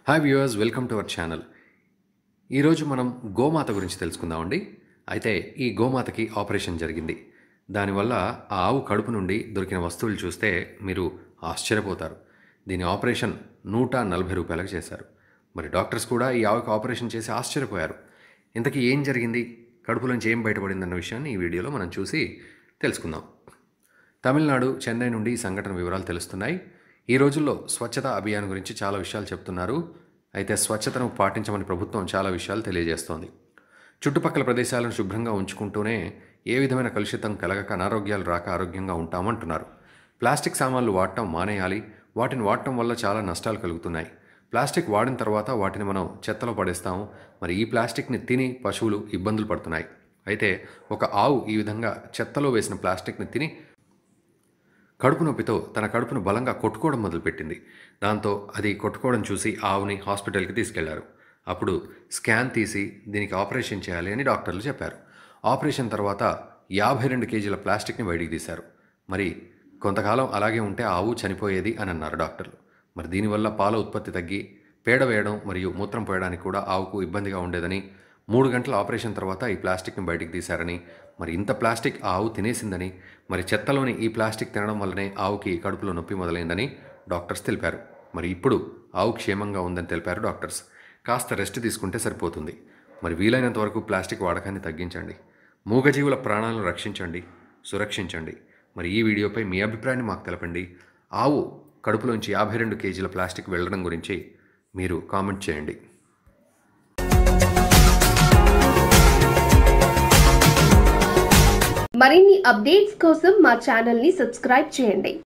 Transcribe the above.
hi viewers welcome to our channel ఈరోజు మనం గోమాత గురించి తెలుసుకుందామండి అయితే ఈ గోమాతకి ఆపరేషన్ జరిగింది దానివల్ల ఆ ఆవు కడుపు నుండి దొరికిన వస్తువులు చూస్తే మీరు ఆశ్చర్యపోతారు దీని ఆపరేషన్ నూట నలభై రూపాయలకు చేశారు మరి డాక్టర్స్ కూడా ఈ ఆవుకి ఆపరేషన్ చేసి ఆశ్చర్యపోయారు ఇంతకీ ఏం జరిగింది కడుపులోంచి ఏం బయటపడిందన్న విషయాన్ని ఈ వీడియోలో మనం చూసి తెలుసుకుందాం తమిళనాడు చెన్నై నుండి ఈ సంఘటన వివరాలు తెలుస్తున్నాయి ఈ రోజుల్లో స్వచ్ఛత అభియాన్ గురించి చాలా విషయాలు చెప్తున్నారు అయితే స్వచ్ఛతను పాటించమని ప్రభుత్వం చాలా విషయాలు తెలియజేస్తోంది చుట్టుపక్కల ప్రదేశాలను శుభ్రంగా ఉంచుకుంటూనే ఏ విధమైన కలుషితం కలగక అనారోగ్యాలు రాక ఆరోగ్యంగా ఉంటామంటున్నారు ప్లాస్టిక్ సామాన్లు వాడటం మానేయాలి వాటిని వాడటం వల్ల చాలా నష్టాలు కలుగుతున్నాయి ప్లాస్టిక్ వాడిన తర్వాత వాటిని మనం చెత్తలో పడేస్తాము మరి ఈ ప్లాస్టిక్ని తిని పశువులు ఇబ్బందులు పడుతున్నాయి అయితే ఒక ఆవు ఈ విధంగా చెత్తలో వేసిన ప్లాస్టిక్ని తిని కడుపు నొప్పితో తన కడుపును బలంగా కొట్టుకోవడం మొదలుపెట్టింది దాంతో అది కొట్టుకోవడం చూసి ఆవుని హాస్పిటల్కి తీసుకెళ్లారు అప్పుడు స్కాన్ తీసి దీనికి ఆపరేషన్ చేయాలి అని డాక్టర్లు చెప్పారు ఆపరేషన్ తర్వాత యాభై రెండు కేజీల ప్లాస్టిక్ని బయటికి తీశారు మరి కొంతకాలం అలాగే ఉంటే ఆవు చనిపోయేది అని అన్నారు డాక్టర్లు మరి దీనివల్ల పాల ఉత్పత్తి తగ్గి పేడ వేయడం మరియు మూత్రం పోయడానికి కూడా ఆవుకు ఇబ్బందిగా ఉండేదని మూడు గంటల ఆపరేషన్ తర్వాత ఈ ప్లాస్టిక్ని బయటికి తీశారని మరి ఇంత ప్లాస్టిక్ ఆ ఆవు తినేసిందని మరి చెత్తలోని ఈ ప్లాస్టిక్ తినడం వల్లనే ఆవుకి కడుపులో నొప్పి మొదలైందని డాక్టర్స్ తెలిపారు మరి ఇప్పుడు ఆవు క్షేమంగా ఉందని తెలిపారు డాక్టర్స్ కాస్త రెస్ట్ తీసుకుంటే సరిపోతుంది మరి వీలైనంత వరకు ప్లాస్టిక్ వాడకాన్ని తగ్గించండి మూగజీవుల ప్రాణాలను రక్షించండి సురక్షించండి మరి ఈ వీడియోపై మీ అభిప్రాయాన్ని మాకు తెలపండి ఆవు కడుపులోంచి యాభై రెండు కేజీల ప్లాస్టిక్ వెళ్ళడం గురించి మీరు కామెంట్ చేయండి మరిన్ని అప్డేట్స్ కోసం మా ఛానల్ ని సబ్స్క్రైబ్ చేయండి